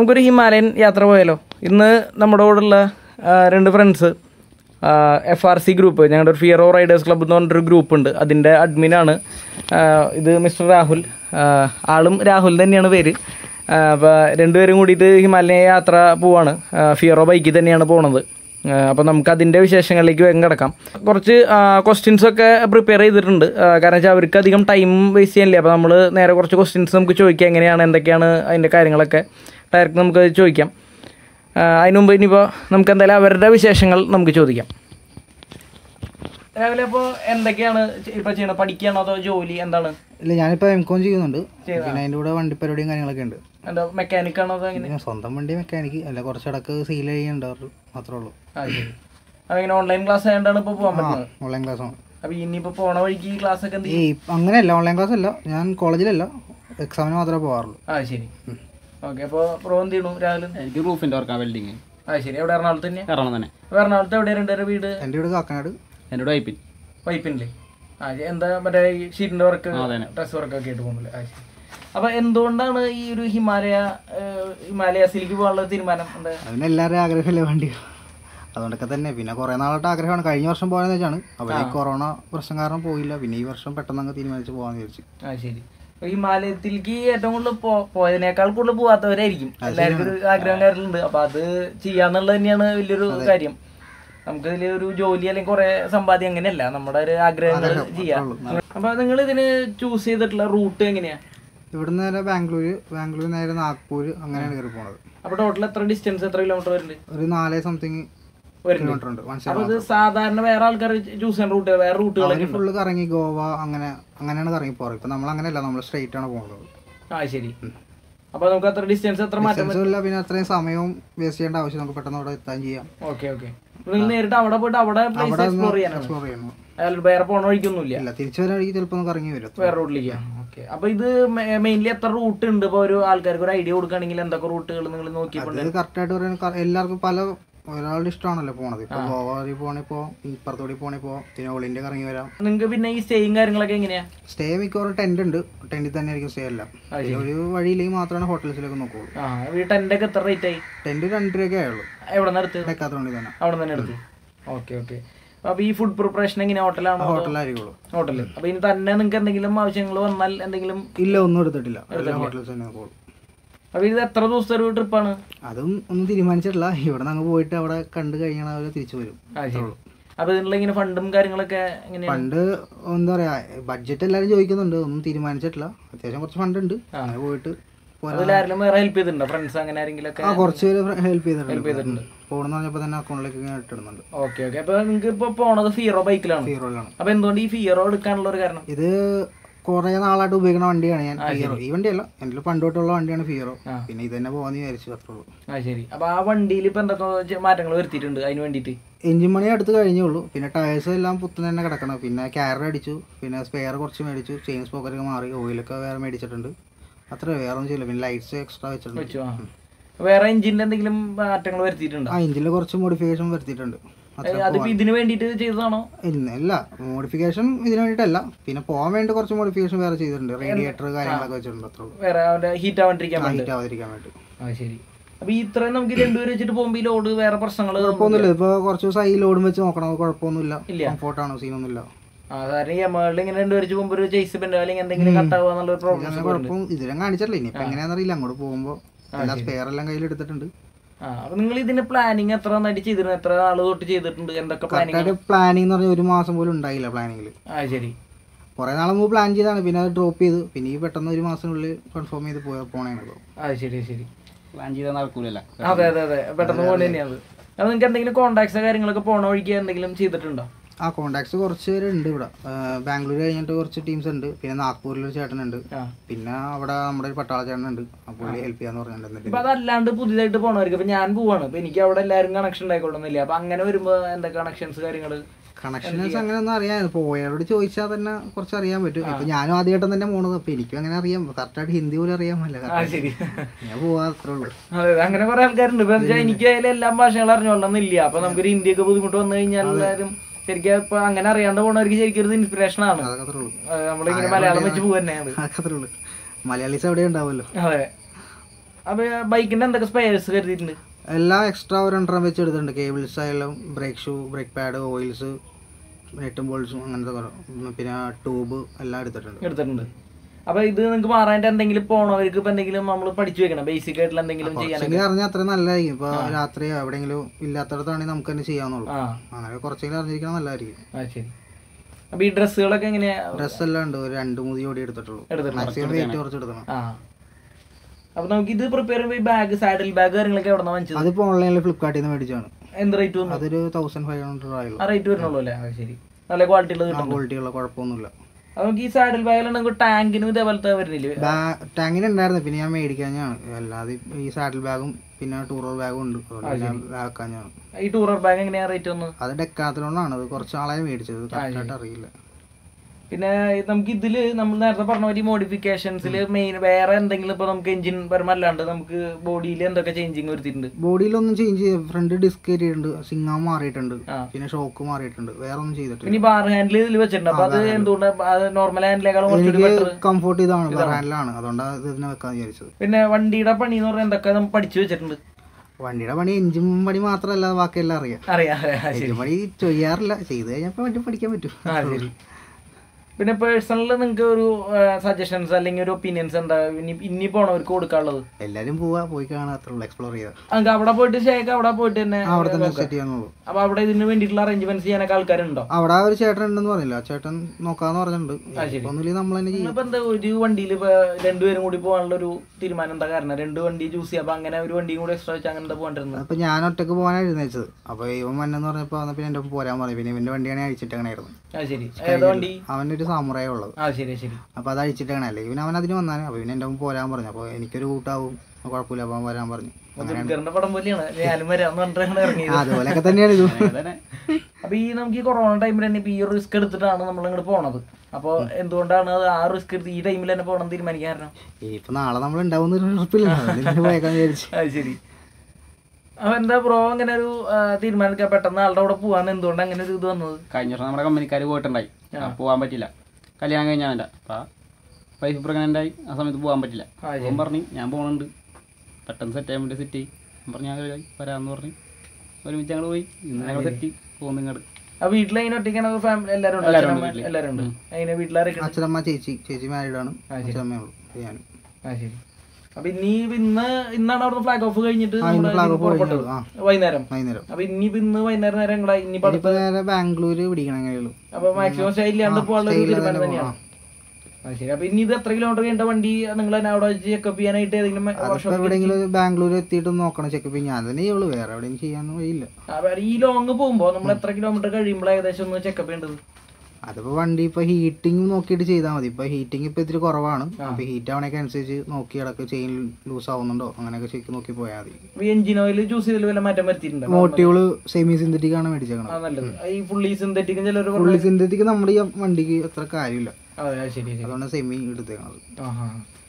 നമുക്കൊരു ഹിമാലയൻ യാത്ര പോയാലോ ഇന്ന് നമ്മുടെ കൂടെയുള്ള ആ, രണ്ട് friends F R C group ഞങ്ങളുടെ ഒരു ഫിയറോ റൈഡേഴ്സ് ക്ലബ്ബ് എന്ന് പറഞ്ഞൊരു ഗ്രൂപ്പ് ഉണ്ട് അതിൻ്റെ അഡ്മിനാണ് ആ, ഇത് മിസ്റ്റർ രാഹുൽ ആ, ആളും രാഹുൽ തന്നെയാണ് പേര് അപ്പോൾ രണ്ടുപേരും കൂടിയിട്ട് ഹിമാലയ യാത്ര പോവാണ് ആ, ഫിയറോ ബൈക്കിൽ തന്നെയാണ് പോണത് അപ്പോൾ നമുക്ക് അതിൻ്റെ വിശേഷങ്ങളിലേക്ക് വേഗം കിടക്കാം കുറച്ച് ക്വസ്റ്റ്യൻസ് ഒക്കെ പ്രിപ്പയർ ചെയ്തിട്ടുണ്ട് ആ, കാരണം വെച്ചാൽ അവർക്ക് അധികം ടൈം വേസ്റ്റ് ചെയ്യാനില്ല അപ്പോൾ നമ്മൾ നേരെ കുറച്ച് ക്വസ്റ്റ്യൻസ് നമുക്ക് ചോദിക്കാം എങ്ങനെയാണ് എന്തൊക്കെയാണ് അതിൻ്റെ കാര്യങ്ങളൊക്കെ ഡയറക്റ്റ് നമുക്ക് ചോദിക്കാം ആ, അതിന് മുമ്പ് ഇനിയിപ്പോൾ നമുക്ക് എന്തായാലും അവരുടെ വിശേഷങ്ങൾ നമുക്ക് ചോദിക്കാം രാവിലെ അപ്പോൾ എന്തൊക്കെയാണ് ഇപ്പോൾ ചെയ്യണത് പഠിക്കുകയാണോ അതോ ജോലി എന്താണ് ഇല്ല ഞാനിപ്പോൾ എം കോം ചെയ്യുന്നുണ്ട് പിന്നെ അതിൻ്റെ കൂടെ വണ്ടി പരിപാടിയും കാര്യങ്ങളൊക്കെ ഉണ്ട് എന്താ മെക്കാനിക്കാണോ അതോ എങ്ങനെ പിന്നെ സ്വന്തം വണ്ടി മെക്കാനിക്ക് അല്ല കുറച്ചിടക്ക് സീൽ ചെയ്യുന്നുണ്ട് മാത്രമേ ഉള്ളൂ ആ ശരി അപ്പോൾ ഇങ്ങനെ ഓൺലൈൻ ക്ലാസ് ആയതുകൊണ്ടാണ് ഇപ്പോൾ പോകാൻ പറ്റുന്നത് ഓൺലൈൻ ക്ലാസ്സാണ് അപ്പോൾ ഇനിയിപ്പോൾ പോണ വഴിക്ക് ഈ ക്ലാസ് ഒക്കെ എന്ത് ഈ അങ്ങനെയല്ല ഓൺലൈൻ ക്ലാസ് അല്ല ഞാൻ കോളേജിലല്ല എക്സാമിന് മാത്രമേ പോകാറുള്ളൂ ആ ശരി ഓക്കെ അപ്പോൾ പ്രോ എന്ത് ചെയ്യണു രാവിലെ എനിക്ക് റൂഫിന്റെ വർക്കാണ് വെൽഡിങ് ആ ശരി എവിടെ എറണാകുളത്ത് തന്നെ എറണാകുളം തന്നെ എറണാകുളത്ത് എവിടെ രണ്ടുപേരുടെ വീട് എൻ്റെ വീട് കാക്കനാട് എൻ്റെ വൈപ്പിൻ വൈപ്പിനില്ലേ ആ എന്താ മറ്റേ ഈ ഷീറ്റിന്റെ വർക്ക് ഡ്രസ് വർക്ക് ഒക്കെ ആയിട്ട് പോകുന്നില്ല ആ ശരി അപ്പൊ എന്തുകൊണ്ടാണ് ഈ ഒരു ഹിമാലയ ഏഹ്, ഹിമാലയാസിലേക്ക് പോകാനുള്ള തീരുമാനം എന്താ അതിന് എല്ലാവരും ആഗ്രഹമല്ലേ വണ്ടി അതുകൊണ്ടൊക്കെ തന്നെ പിന്നെ കുറേ നാളായിട്ട് ആഗ്രഹമാണ് കഴിഞ്ഞ വർഷം പോകാന്ന് വെച്ചാണ് അപ്പോൾ ഈ കൊറോണ പ്രശ്നം കാരണം പോയില്ല പിന്നെ ഈ വർഷം പെട്ടെന്ന് അങ്ങ് തീരുമാനിച്ച് പോകാന്ന് വിചാരിച്ചു ആ ശരി അപ്പൊ ഹിമാലയത്തിലേക്ക് ഏറ്റവും കൂടുതൽ പോ- പോയതിനേക്കാൾ കൂടുതൽ പോവാത്തവരായിരിക്കും എല്ലാവർക്കും ഒരു ആഗ്രഹം കാര്യങ്ങളുണ്ട് അപ്പൊ അത് ചെയ്യാന്നുള്ളത് തന്നെയാണ് വലിയൊരു കാര്യം നമുക്ക് ഇതിൽ ഒരു ജോലി അല്ലെങ്കിൽ കുറെ സമ്പാദ്യം അങ്ങനെയല്ല നമ്മുടെ ഒരു ആഗ്രഹങ്ങൾ ചെയ്യാം അപ്പൊ നിങ്ങൾ ഇതിന് ചൂസ് ചെയ്തിട്ടുള്ള റൂട്ട് എങ്ങനെയാ ഇവിടുന്ന് നേരെ ബാംഗ്ലൂർ ബാംഗ്ലൂർ നേരെ നാഗ്പൂർ അങ്ങനെയാണ് കയറി പോണത് അപ്പൊ ടോട്ടൽ എത്ര ഡിസ്റ്റൻസ് എത്ര കിലോമീറ്റർ വരുന്നുണ്ട് ഒരു നാല് സംതിങ് വരുന്നുണ്ട് കിലോമീറ്റർ ഉണ്ട് വൺ അപ്പൊ ഇത് സാധാരണ വേറെ ആൾക്കാർ ചൂസ് ചെയ്യുന്ന റൂട്ട് വേറെ റൂട്ടുകളൊക്കെ അവര് ഫുള്ള് കറങ്ങി ഗോവ അങ്ങനെ അങ്ങനെയാണ് കറങ്ങി പോറ് ഇപ്പൊ നമ്മൾ അങ്ങനെയല്ല നമ്മൾ സ്ട്രെയിറ്റ് ആണ് പോകുന്നത് ആ ശരി അപ്പൊ നമുക്ക് അത്ര ഡിസ്റ്റൻസ് എത്ര മാറ്റം Distance ഇല്ല പിന്നെ അത്രയും സമയവും വേസ്റ്റ് ചെയ്യേണ്ട ആവശ്യം നമുക്ക് പെട്ടെന്ന് അവിടെ എത്താൻ ചെയ്യാം ഓക്കെ ഓക്കെ നിങ്ങൾ നേരിട്ട് അവിടെ പോയിട്ട് അവിടെ പ്ലേസ് എക്സ്പ്ലോർ ചെയ്യാനാണ് എക്സ്പ്ലോർ ചെയ്യണം അയാൾ വേറെ പോണ വഴിക്കൊന്നുമില്ല ഇല്ല തിരിച്ചു വരാണെങ്കിൽ ചിലപ്പോൾ ഒന്ന് കറങ്ങി വരും വേറെ റൂട്ടിലേക്ക് ഓക്കെ അപ്പൊ ഇത് മെയിൻലി എത്ര റൂട്ട് ഉണ്ട് ഇപ്പൊ ഒരു ആൾക്കാർക്ക് ഒരു ഐഡിയ കൊടുക്കുകയാണെങ്കിൽ എന്തൊക്കെ റൂട്ടുകൾ നിങ്ങൾ നോക്കിയപ്പോൾ അത് കറക്റ്റ് ആയിട്ട് പറയാൻ ക- എല്ലാവർക്കും പല ഒരാളുടെ ഇഷ്ടമാണല്ലോ പോണത് ഇപ്പൊ ഗോവ വഴി പോണേ പോ ഇപ്പുറത്തോടി പോണേ പോ പിന്നെ ഓൾ ഇന്ത്യ കറങ്ങി വരാം നിങ്ങൾക്ക് പിന്നെ ഈ സ്റ്റേയും കാര്യങ്ങളൊക്കെ എങ്ങനെയാ സ്റ്റേ മിക്കവാറും ടെന്റ് ഉണ്ട് ടെന്റിൽ തന്നെ ആയിരിക്കും സ്റ്റേ എല്ലാം പിന്നെ ഒരു വഴിയില്ലെങ്കിൽ മാത്രമാണ് ഹോട്ടൽസിലേക്ക് നോക്കുള്ളൂ ആ ഈ ടെന്റ് ഒക്കെ എത്ര റേറ്റ് ആയി ടെന്റ് രണ്ട് രൂപയൊക്കെ ആയുള്ളൂ എവിടെ നിന്ന് എടുത്ത് ഡെക്കാത്തോണ്ടി തന്നെ അവിടെ നിന്ന് എടുത്തു ഓക്കെ ഓക്കെ അപ്പൊ ഈ ഫുഡ് പ്രിപ്പറേഷൻ എങ്ങനെയാ ഹോട്ടലാണോ ഹോട്ടലായിരിക്കുള്ളൂ ഹോട്ടല് അപ്പൊ ഇനി തന്നെ നിങ്ങൾക്ക് എന്തെങ്കിലും ആവശ്യങ്ങൾ വന്നാൽ എന്തെങ്കിലും ഇല്ല ഒന്നും എടുത്തിട്ടില്ല എല്ലാ ഹോട്ടൽസ് തന്നെ നോക്കുള്ളൂ അപ്പൊ ഇത് എത്ര ദിവസത്തെ ഒരു ട്രിപ്പാണ് അതും ഒന്നും തീരുമാനിച്ചിട്ടില്ല ഇവിടെ നിന്ന് അങ്ങ് പോയിട്ട് അവിടെ കണ്ടു കഴിഞ്ഞാൽ അവർ തിരിച്ചു വരും ആ ശരി അപ്പൊ ഇതിനുള്ള ഇങ്ങനെ ഫണ്ടും കാര്യങ്ങളൊക്കെ എങ്ങനെയാണ് ഫണ്ട് എന്താ പറയാ ബഡ്ജറ്റ് എല്ലാവരും ചോദിക്കുന്നുണ്ട് ഒന്നും തീരുമാനിച്ചിട്ടില്ല അത്യാവശ്യം കുറച്ച് ഫണ്ട് ഉണ്ട് അങ്ങനെ പോയിട്ട് പോരാ അതിൽ ആരെങ്കിലും വേറെ ഹെൽപ്പ് ചെയ്തിട്ടുണ്ടോ ഫ്രണ്ട്സ് അങ്ങനെ ആരെങ്കിലും ഒക്കെ ആ കുറച്ച് പേര് ഹെൽപ്പ് ചെയ്തിട്ടുണ്ട് പോണെന്ന് പറഞ്ഞപ്പോൾ തന്നെ അക്കൗണ്ടിലേക്ക് ഇങ്ങനെ ഇട്ടിടുന്നുണ്ട് ഓക്കെ ഓക്കെ അപ്പൊ നിങ്ങൾക്ക് ഇപ്പൊ പോണത് ഫിയറോ ബൈക്കിലാണ് ഹീറോയിലാണ് അപ്പൊ എന്തുകൊണ്ട് ഈ ഫിയറോ എടുക്കാനുള്ള ഒരു കാരണം ഇത് കുറെ നാളായിട്ട് ഉപയോഗിക്കുന്ന വണ്ടിയാണ് ഞാൻ ഫിയറോ ഈ വണ്ടിയല്ല എൻ്റെ പണ്ട് തൊട്ടുള്ള വണ്ടിയാണ് ഫിയറോ പിന്നെ ഇത് തന്നെ പോകാന്ന് വിചാരിച്ചു അത്രേ ഉള്ളൂ ആ ശരി അപ്പൊ ആ വണ്ടിയിൽ ഇപ്പൊ എന്തൊക്കെ മാറ്റങ്ങൾ വരുത്തിയിട്ടുണ്ട് അതിന് വേണ്ടിയിട്ട് എഞ്ചിൻ പണി അടുത്ത് കഴിഞ്ഞുള്ളൂ പിന്നെ ടയേഴ്സ് എല്ലാം പുത്തൻ തന്നെ കിടക്കണം പിന്നെ ക്യാരർ അടിച്ചു പിന്നെ സ്പെയർ കുറച്ച് മേടിച്ചു ചെയിൻ സ്പോക്കറ്റൊക്കെ മാറി ഓയിലൊക്കെ വേറെ മേടിച്ചിട്ടുണ്ട് അത്ര വേറെ ഒന്നും ചെയ്യില്ല പിന്നെ ലൈറ്റ്സ് എക്സ്ട്രാ വെച്ചിട്ടുണ്ട് വെച്ചു ആ വേറെ എഞ്ചിന്റെ എന്തെങ്കിലും മാറ്റങ്ങൾ വരുത്തിയിട്ടുണ്ടോ ആ എഞ്ചിനിൽ കുറച്ച് മോഡിഫിക്കേഷൻ വരുത്തിയിട്ടുണ്ട് അത്ര അതിപ്പോ ഇതിന് വേണ്ടിയിട്ട് ചെയ്തതാണോ ഇല്ല അല്ല മോഡിഫിക്കേഷൻ ഇതിന് വേണ്ടിയിട്ടല്ല പിന്നെ പോകാൻ വേണ്ടി കുറച്ച് മോഡിഫിക്കേഷൻ വേറെ ചെയ്തിട്ടുണ്ട് റേഡിയേറ്റർ കാര്യങ്ങളൊക്കെ വെച്ചിട്ടുണ്ട് അത്ര ഉള്ളൂ വേറെ അവന്റെ ഹീറ്റ് ആവാണ്ടിരിക്കാൻ വേണ്ടി ഹൈറ്റ് ആവാതിരിക്കാൻ വേണ്ടി ആ ശരി അപ്പൊ ഈ ഇത്രയും നമുക്ക് രണ്ടുപേരും വെച്ചിട്ട് പോകുമ്പോ ഈ ലോഡ് വേറെ പ്രശ്നങ്ങൾ കുഴപ്പമൊന്നുമില്ല ഇപ്പൊ കുറച്ച് ദിവസം ഈ ലോഡും വെച്ച് നോക്കണം അത് കുഴപ്പമൊന്നുമില്ല ഇല്ല. കംഫോർട്ടാണ് സീനൊന്നുമില്ല ആ കാരണം ഈ എമേളിൽ ഇങ്ങനെ രണ്ടുപേരും വെച്ച് പോകുമ്പോ ഒരു ചേസ് ബെൻഡോ അല്ലെങ്കിൽ എന്തെങ്കിലും കട്ടാവുക എന്നുള്ള പ്രോബ്ലം അങ്ങനെ കുഴപ്പം ഇതിലും കാണിച്ചിട്ടില്ല ഇനിയിപ്പോ എങ്ങനെയാണെന്നറിയില്ല അങ്ങോട്ട് പോകുമ്പോ എല്ലാ സ്പെയർ എല്ലാം കയ്യിൽ എടുത്തിട്ടുണ്ട് ആ അപ്പൊ നിങ്ങൾ ഇതിന്റെ പ്ലാനിങ് എത്ര നന്നായിട്ട് ചെയ്തിരുന്നു എത്ര നാള് തൊട്ട് ചെയ്തിട്ടുണ്ട് എന്തൊക്കെ പ്ലാനിങ് കറക്റ്റായിട്ട് പ്ലാനിങ് എന്ന് പറഞ്ഞാൽ ഒരു മാസം പോലും ഉണ്ടായില്ല പ്ലാനിങ്ങിൽ ആ ശരി കുറെ നാൾ മുമ്പ് പ്ലാൻ ചെയ്താണ് പിന്നെ അത് ഡ്രോപ്പ് ചെയ്തു പിന്നെ ഈ പെട്ടെന്ന് ഒരു മാസത്തിനുള്ളിൽ കൺഫേം ചെയ്ത് പോയ പോണേന്നുള്ളൂ ആ ശരി ശരി പ്ലാൻ ചെയ്താൽ നടക്കൂലല്ല അതെ അതെ അതെ പെട്ടെന്ന് പോലെ തന്നെയാണ് അത് നിങ്ങൾക്ക് എന്തെങ്കിലും കോണ്ടാക്ട്സ് കാര്യങ്ങളൊക്കെ പോണ വഴിക്ക് എന്തെങ്കിലും ചെയ്തിട്ടുണ്ടോ ആ കോണ്ടാക്ട്സ് കുറച്ച് പേരുണ്ട് ഇവിടെ ബാംഗ്ലൂർ കഴിഞ്ഞിട്ട് കുറച്ച് ടീംസ് ഉണ്ട് പിന്നെ നാഗ്പൂരിൽ ഒരു ചേട്ടനുണ്ട് ആ പിന്നെ അവിടെ നമ്മുടെ ഒരു പട്ടാള ചേട്ടനുണ്ട് ആ പുള്ളി ഹെൽപ്പ് ചെയ്യാന്ന് പറഞ്ഞിട്ടുണ്ട് ഇപ്പൊ അതല്ലാണ്ട് പുതിയതായിട്ട് പോണവർക്ക് ഇപ്പൊ ഞാൻ പോവാണ് ഇപ്പൊ എനിക്ക് അവിടെ എല്ലാവരും കണക്ഷൻ ഉണ്ടായിക്കൊള്ളുന്നില്ല അപ്പൊ അങ്ങനെ വരുമ്പോ എന്താ കണക്ഷൻസ് കാര്യങ്ങള് കണക്ഷൻസ് അങ്ങനെ ഒന്നും അറിയാൻ പോയവരോട് ചോദിച്ചാൽ തന്നെ കുറച്ച് അറിയാൻ പറ്റും ഇപ്പൊ ഞാനും ആദ്യമായിട്ട് തന്നെ പോണത് അപ്പൊ എനിക്കും അങ്ങനെ അറിയാം കറക്റ്റായിട്ട് ഹിന്ദി പോലും അറിയാമല്ല ആ ശരി ഞാൻ പോവാ അത്രേ ഉള്ളൂ അതെ അതെ. അങ്ങനെ കുറെ ആൾക്കാരുണ്ട് ഇപ്പൊ വെച്ചാൽ എനിക്ക് അതിൽ എല്ലാ ഭാഷകളും അറിഞ്ഞോളന്നില്ല അപ്പൊ നമുക്കൊരു ഹിന്ദിയൊക്കെ ബുദ്ധിമുട്ട് വന്നു കഴിഞ്ഞാൽ എല്ലാവരും ശരിക്കും ഇപ്പൊ അങ്ങനെ അറിയാണ്ട് പോണവർക്ക് ശരിക്കും ഒരു ഇൻസ്പിറേഷൻ ആണ് അതൊക്കെ അത്രേ ഉള്ളൂ അത് നമ്മളിങ്ങനെ മലയാളം വെച്ച് പോകുക തന്നെയാണ് അതൊക്കെ അത്രേ ഉള്ളൂ മലയാളീസ് എവിടെ ഉണ്ടാവുമല്ലോ അതെ അപ്പൊ ബൈക്കിന്റെ എന്തൊക്കെ സ്പെയർസ് കരുതിയിട്ടുണ്ട് എല്ലാം എക്സ്ട്രാ ഒരു രണ്ടെണ്ണം വെച്ച് എടുത്തിട്ടുണ്ട് കേബിൾസ് ആയാലും brake shoe brake pad oils നെറ്റും ബോൾസും അങ്ങനത്തെ കുറെ. ഉം, പിന്നെ ട്യൂബ് എല്ലാം എടുത്തിട്ടുണ്ട് എടുത്തിട്ടുണ്ട് അപ്പൊ ഇത് നിങ്ങൾക്ക് മാറാനായിട്ട് എന്തെങ്കിലും പോണവർക്ക് ഇപ്പൊ എന്തെങ്കിലും നമ്മൾ പഠിച്ചു വെക്കണം ബേസിക് ആയിട്ടുള്ള എന്തെങ്കിലും ചെയ്യാൻ കുറച്ചെങ്കിലും അറിഞ്ഞാൽ അത്ര നല്ലതായിരിക്കും ഇപ്പൊ രാത്രി എവിടെയെങ്കിലും ഇല്ലാത്തടത്താണെങ്കിൽ നമുക്ക് തന്നെ ചെയ്യാവുന്നുള്ളൂ ആ അങ്ങനെ കുറച്ചെങ്കിലും അറിഞ്ഞിരിക്കണം നല്ലതായിരിക്കും ആ ശരി അപ്പൊ ഈ ഡ്രസ്സുകളൊക്കെ എങ്ങനെയാ ഡ്രസ് എല്ലാം ഉണ്ട് ഒരു രണ്ട് മൂന്ന് ജോഡി എടുത്തിട്ടുള്ളൂ എടുത്തിട്ടുണ്ട് മാക്സിമം വെയിറ്റ് കുറച്ച് എടുക്കണം ആ അപ്പൊ നമുക്ക് ഇത് പ്രിപ്പയർ ചെയ്യുമ്പോൾ ഈ ബാഗ് സാഡിൽ ബാഗ് കാര്യങ്ങളൊക്കെ എവിടെ നിന്നാണ് വാങ്ങിച്ചത് അതിപ്പോ ഓൺലൈനിൽ ഫ്ലിപ്കാർട്ടിൽ നിന്ന് മേടിച്ചാണ് എന്ത് റേറ്റ് വന്നു അതൊരു തൗസൻഡ് ഫൈവ് ഹൺഡ്രഡ് ആയുള്ളൂ ആ റേറ്റ് വരുന്നുള്ളൂ അല്ലേ ആ ശരി നല്ല ക്വാളിറ്റി ഉള്ളത് കിട്ടും ക്വാളിറ്റിയുള്ള കുഴപ്പമൊന്നുമില്ല അപ്പൊ നമുക്ക് ഈ സാഡിൽ ബാഗിലുണ്ടെങ്കിൽ ടാങ്കിനും ഇതേപോലത്തെ വരുന്നില്ലേ ടാങ്ങിന് ഉണ്ടായിരുന്നു പിന്നെ ഞാൻ മേടിക്കാഞ്ഞാണ് അല്ലാതെ ഈ സാഡിൽ ബാഗും പിന്നെ ടൂറർ ബാഗും ഉണ്ട് അതുകൊണ്ട് ഞാൻ ആക്കാഞ്ഞാണ് ഈ ടൂറർ ബാഗ് എങ്ങനെയാ റേറ്റ് വന്നത് അത് ഡെക്കാത്തിലോണ്ടാണ് അത് കുറച്ച് നാളായി മേടിച്ചത് കറക്റ്റായിട്ട് അറിയില്ല പിന്നെ ഇത് നമുക്ക് ഇതില് നമ്മൾ നേരത്തെ പറഞ്ഞ പോലെ മോഡിഫിക്കേഷൻസിൽ മെയിൻ വേറെ എന്തെങ്കിലും ഇപ്പൊ നമുക്ക് എഞ്ചിൻ പരമല്ലാണ്ട് നമുക്ക് ബോഡിയിൽ എന്തൊക്കെ ചേഞ്ചിങ് വരുത്തിയിട്ടുണ്ട് ബോഡിയിലൊന്നും ചേഞ്ച് ചെയ്ത് ഫ്രണ്ട് ഡിസ്ക് കയറിയിട്ടുണ്ട് സിംഗാം മാറിയിട്ടുണ്ട് ആ. പിന്നെ ഷോക്ക് മാറിയിട്ടുണ്ട് വേറെ ഒന്നും ചെയ്തിട്ടില്ല പിന്നെ ബാർ ഹാൻഡിൽ ഇതിൽ വെച്ചിട്ടുണ്ട് അപ്പൊ അത് എന്തുകൊണ്ട് അത് നോർമൽ ഹാൻഡിലേക്കാളും കുറച്ചുകൂടി എനിക്ക് ബെറ്റർ കംഫോർട്ട് ഇതാണ് ഹാൻഡിലാണ് അതുകൊണ്ടാണ് ഇത് ഇതിനെ വെക്കാൻ വിചാരിച്ചത് പിന്നെ വണ്ടിയുടെ പണി എന്ന് പറഞ്ഞാൽ എന്തൊക്കെ നമ്മൾ പഠിച്ചു വെച്ചിട്ടുണ്ട് വണ്ടിയുടെ പണി എഞ്ചിൻ പണി മാത്രമല്ല ബാക്കിയെല്ലാം അറിയാം അറിയാം അറിയാം ശരി എഞ്ചിൻ പണി ചെയ്യാറില്ല ചെയ്ത് കഴിഞ്ഞപ്പോൾ വണ്ടി പഠിക്കാൻ പറ്റും ആ ശരി പിന്നെ പേഴ്സണൽ നിങ്ങൾക്ക് ഒരു സജഷൻസ് അല്ലെങ്കിൽ ഒരു ഒപ്പീനിയൻസ് എന്താ ഇനി ഇനി പോണവർക്ക് കൊടുക്കാനുള്ളത് എല്ലാരും പോവാ പോയി കാണാൻ അത്ര ഉള്ളൂ എക്സ്പ്ലോർ ചെയ്താൽ നമുക്ക് അവിടെ പോയിട്ട് ഷേക്ക് അവിടെ പോയിട്ട് തന്നെ അവിടെ തന്നെ സെറ്റ് ചെയ്യാന്നുള്ളൂ അപ്പൊ അവിടെ ഇതിന് വേണ്ടിയിട്ടുള്ള അറേഞ്ച്മെന്റ്സ് ചെയ്യാനൊക്കെ ആൾക്കാരുണ്ടോ അവിടെ ഒരു ചേട്ടൻ ഉണ്ടെന്ന് പറഞ്ഞില്ല ആ ചേട്ടൻ നോക്കാന്ന് പറഞ്ഞിട്ടുണ്ട് ഒന്നുമില്ല നമ്മൾ തന്നെ ചെയ്യും ഇപ്പൊ എന്താ ഒരു വണ്ടിയിൽ ഇപ്പൊ രണ്ടുപേരും കൂടി പോകാനുള്ള ഒരു തീരുമാനം എന്താ കാരണം രണ്ട് വണ്ടി ചൂസ് ചെയ്യാം അപ്പൊ അങ്ങനെ ഒരു വണ്ടിയും കൂടി എക്സ്ട്രാ വെച്ച് അങ്ങനെ എന്താ പോകണ്ടിരുന്നത് അപ്പൊ ഞാൻ ഒറ്റക്ക് പോകാനാണ് എഴുന്നേച്ചത് അപ്പൊ ഇവൻ വന്നെന്ന് പറഞ്ഞപ്പോ വന്നപ്പോ പിന്നെ എന്റെ ഒപ്പം പോരാൻ പറഞ്ഞു പിന്നെ ഇവന്റെ വണ്ടിയാണ് അഴിച്ചിട്ടങ്ങനായിരുന്നു ആ ശരി ഏതാ വണ്ടി അവന്റെ ഒരു സാമുറായ ഉള്ളത് ആ ശരി ശരി അപ്പൊ അത് അഴിച്ചിട്ടങ്ങനെ അല്ലേ ഇവൻ അവൻ അതിന് വന്നാണ് അപ്പൊ പിന്നെ എന്റെ ഒപ്പം പോരാൻ പറഞ്ഞു അപ്പൊ എനിക്കൊരു കൂട്ടാവും കുഴപ്പമില്ല അപ്പൊ അവൻ വരാൻ പറഞ്ഞു ദുൽഖറിന്റെ പടം പോലെയാണ് ഞാനും വരാന്ന് പറഞ്ഞിട്ടാണ് ഇറങ്ങിയത് അതുപോലെയൊക്കെ തന്നെയാണ് ഇത് തന്നെ അപ്പൊ ഈ നമുക്ക് ഈ കൊറോണ ടൈമിൽ തന്നെ ഇപ്പൊ ഈ റിസ്ക് എടുത്തിട്ടാണ് നമ്മൾ ഇങ്ങോട്ട് പോണത് അപ്പൊ എന്തുകൊണ്ടാണ് അത് ആ റിസ്ക് എടുത്ത് ഈ ടൈമിൽ തന്നെ പോകണം തീരുമാനിക്കാൻ കാരണം ഇനിയിപ്പോ നാളെ നമ്മൾ ഉണ്ടാവുന്ന ഒരു ഉറപ്പില്ല അതിന് പോയേക്കാൻ വിചാരിച്ചു അത് ശരി അപ്പൊ എന്താ ബ്രോ അങ്ങനെ ഒരു ആ, തീരുമാനിക്കാൻ പെട്ടെന്ന് ആളുടെ കൂടെ പോവാന്ന് എന്തുകൊണ്ട് അങ്ങനെ ഒരു ഇത് വന്നത് കഴിഞ്ഞ വർഷം നമ്മുടെ കമ്പനിക്കാർ പോയിട്ടുണ്ടായി ആ, പോകാൻ പറ്റില്ല കല്യാണം കഴിഞ്ഞാൽ എൻ്റെ അപ്പം വൈഫ് പ്രഗ്നൻ്റ് ആയി ആ സമയത്ത് പോകാൻ പറ്റില്ല ആ, അപ്പം പറഞ്ഞു ഞാൻ പോകുന്നുണ്ട് പെട്ടെന്ന് സെറ്റ് ചെയ്യാൻ വേണ്ടി സെറ്റ് ചെയ്യും ഞാൻ പറഞ്ഞു ഞാൻ വരാം, വരാമെന്ന് പറഞ്ഞു ഒരുമിച്ച് ഞങ്ങൾ പോയി ഇന്ന് ഞങ്ങൾ സെറ്റ് പോകുന്നു ഇങ്ങോട്ട് ആ വീട്ടിൽ അതിന് ഒറ്റയ്ക്കാണ് ഫാമിലി എല്ലാരും ഉണ്ട് എല്ലാവരും അച്ഛനമ്മ ഉണ്ട് എല്ലാരും ഉണ്ട് അതിനെ വീട്ടിലാരൊക്കെ ഉണ്ട്? അച്ഛനമ്മ ചേച്ചി ചേച്ചി മാരീഡ് ആണ് ആ, ശരി. അച്ഛനമ്മയുള്ളൂ ഞാനും ആ ശരി അപ്പൊ ഇനി ഇന്ന് ഇന്നാണ് അവിടുന്ന് ഫ്ലാഗ് ഓഫ് കഴിഞ്ഞിട്ട് ആ, ഇന്ന് നമ്മുടെ flag ഇതിന് off പുറപ്പെട്ടത് കഴിഞ്ഞു. ആ. വൈകുന്നേരം വൈകുന്നേരം അപ്പൊ ഇനിയിപ്പോ ഇന്ന് വൈകുന്നേരം നേരം എങ്ങടാ ഇനി അടുത്ത ഇപ്പൊ നേരെ ബാംഗ്ലൂര് പിടിക്കണം എങ്ങനെയുള്ളൂ അപ്പൊ മാക്സിമം സ്റ്റേ ഇല്ലാണ്ട് പോകാനുള്ള ഒരു stay ഇല്ലാതെ തീരുമാനം തന്നെ തന്നെയാണ് ആ ശരി അപ്പൊ ഇനി ഇത് എത്ര കിലോമീറ്റർ കഴിഞ്ഞ വണ്ടി നിങ്ങൾ തന്നെ അവിടെ വെച്ച് ചെക്കപ്പ് ചെയ്യാനായിട്ട് ഏതെങ്കിലും അതിപ്പോ വർഷം എവിടെയെങ്കിലും ബാംഗ്ലൂർ എത്തിയിട്ട് നോക്കണം ചെക്കപ്പ് ഞാൻ തന്നെ ചെയ്യുള്ളൂ വേറെ എവിടെയും ചെയ്യാൻ വഴിയില്ല ഈ ലോങ് പോകുമ്പോ നമ്മൾ എത്ര കിലോമീറ്റർ കഴിയുമ്പോൾ ഏകദേശം ഒന്ന് ചെക്കപ്പ് ചെയ്യേണ്ടത് അതിപ്പോ വണ്ടി ഇപ്പൊ ഹീറ്റിംഗ് നോക്കിയിട്ട് ചെയ്താൽ മതി ഇപ്പൊ ഹീറ്റിംഗ് ഇപ്പൊ ഇത്തിരി കുറവാണ് അപ്പൊ ഹീറ്റ് ആവണേക്ക് അനുസരിച്ച് നോക്കി ഇടക്ക് ചെയിൻ ലൂസ് ആവുന്നുണ്ടോ അങ്ങനെയൊക്കെ ശരിക്കും നോക്കി പോയാൽ മതി എഞ്ചിൻ ഓയിൽ ചൂസ് ചെയ്തതിൽ വല്ല മാറ്റം വരുത്തിയിട്ടുണ്ടോ മോട്ടീവുകള് സെമി സിന്തറ്റിക് ആണ് മേടിച്ചേക്കണം ആ നല്ലത് ഈ ഫുള്ളി സിന്തറ്റിക്കും ചിലർ ഫുള്ളി സിന്തറ്റിക് നമ്മുടെ ഈ വണ്ടിക്ക് അത്ര കാര്യമില്ല അതെ ആ, ശരി ശരി അതുകൊണ്ട് സെമി എടുത്തേക്കണത് ആഹാ.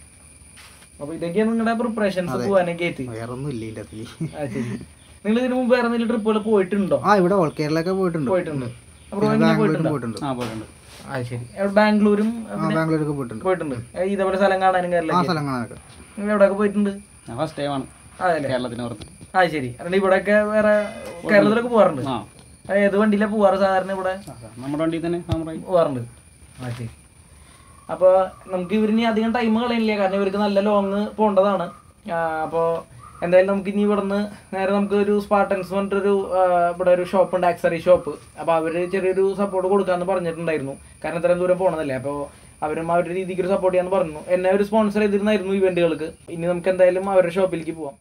അപ്പൊ ഇതൊക്കെയാണ് നിങ്ങളുടെ പ്രിപ്പറേഷൻസ് പോകാനൊക്കെ ആയിട്ട് വേറെ ഒന്നും ഇല്ല ഇതിന്റെ അതില് ആ ശരി നിങ്ങൾ ഇതിനു മുമ്പ് വേറെ എന്തെങ്കിലും ട്രിപ്പുകൾ പോയിട്ടുണ്ടോ ആ ഇവിടെ ഓൾ കേരളൊക്കെ പോയിട്ടുണ്ട് പോയിട്ടുണ്ട് അപ്പൊ പിന്നെ എങ്ങനെ ബാംഗ്ലൂരും പോയിട്ടുണ്ടോ പോയിട്ടുണ്ട് ആ പോയിട്ടുണ്ട് ആ ശരി എവിടെ ബാംഗ്ലൂരും ആ ബാംഗ്ലൂരൊക്കെ പോയിട്ടുണ്ട് പോയിട്ടുണ്ട് ഏ, ഇതേപോലെ സ്ഥലം കാണാനും ആ കാര്യമില്ല സ്ഥലം കാണാനൊക്കെ നിങ്ങൾ എവിടെയൊക്കെ പോയിട്ടുണ്ട് ഞാൻ ഫസ്റ്റ് ടൈമാണ് അതല്ലേ കേരളത്തിന് പുറത്ത് ആ ശരി അതുകൊണ്ട് ഇവിടെയൊക്കെ വേറെ കേരളത്തിലൊക്കെ പോകാറുണ്ട് ആ ആ, ഏത് വണ്ടിയിലാണ് പോവാറ് സാധാരണ ഇവിടെ ആ, നമ്മുടെ വണ്ടിയിൽ തന്നെ സാമ്രായി പോവാറുണ്ട് ആ ശരി അപ്പോൾ നമുക്ക് ഇവരിനി അധികം ടൈം കളയുന്നില്ല കാരണം ഇവർക്ക് നല്ല ലോങ് പോകേണ്ടതാണ് അപ്പോൾ എന്തായാലും നമുക്ക് ഇനി ഇവിടുന്ന് നേരെ നമുക്ക് ഒരു സ്പാർട്ടൻസ് പറഞ്ഞിട്ടൊരു ആ, ഇവിടെ ഒരു ഷോപ്പ് ഉണ്ട് ആക്സറി ഷോപ്പ് അപ്പോൾ അവർ ചെറിയൊരു സപ്പോർട്ട് കൊടുക്കാമെന്ന് പറഞ്ഞിട്ടുണ്ടായിരുന്നു കാരണം ഇത്രയും ദൂരം പോകണതല്ലേ അപ്പോൾ അവരും അവരുടെ രീതിക്ക് ഒരു സപ്പോർട്ട് ചെയ്യാന്ന് പറഞ്ഞു എന്നെ ഒരു സ്പോൺസർ ചെയ്തിരുന്നായിരുന്നു ഇവന്റുകൾക്ക് ഇനി നമുക്ക് എന്തായാലും അവരുടെ ഷോപ്പിലേക്ക് പോവാം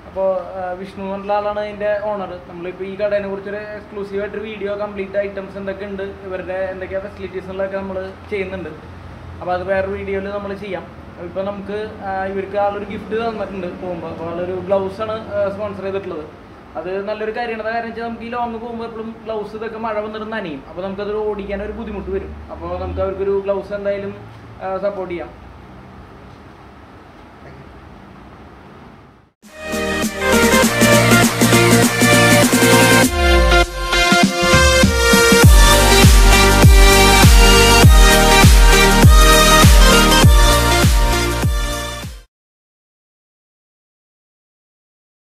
അപ്പോൾ വിഷ്ണു എന്നുള്ള ആളാണ് ഇതിൻ്റെ ഓണർ നമ്മളിപ്പോൾ ഈ കടേനെ കുറിച്ചൊരു എക്സ്ക്ലൂസീവ് ആയിട്ട് വീഡിയോ കംപ്ലീറ്റ് ഐറ്റംസ് എന്തൊക്കെ ഉണ്ട് ഇവരുടെ എന്തൊക്കെയാണ് ഫെസിലിറ്റീസ് എന്നുള്ളതൊക്കെ നമ്മൾ ചെയ്യുന്നുണ്ട് അപ്പോൾ അത് വേറെ വീഡിയോയിൽ നമ്മൾ ചെയ്യാം ഇപ്പോൾ നമുക്ക് ആ, ഇവർക്ക് ആളൊരു ഗിഫ്റ്റ് തന്നിട്ടുണ്ട് പോകുമ്പോൾ അപ്പോൾ ആളൊരു ഗ്ലൗസാണ് സ്പോൺസർ ചെയ്തിട്ടുള്ളത് അത് നല്ലൊരു കാര്യമാണ് അത് കാരണം വെച്ചാൽ നമുക്ക് ഈ ലോങ് പോകുമ്പോൾ എപ്പോഴും ഗ്ലൗസ് ഇതൊക്കെ മഴ വന്നിട്ട് നനയും അപ്പോൾ നമുക്കത് ഓടിക്കാൻ ഒരു ബുദ്ധിമുട്ട് വരും അപ്പോൾ നമുക്ക് അവർക്കൊരു ഗ്ലൗസ് എന്തായാലും സപ്പോർട്ട് ചെയ്യാം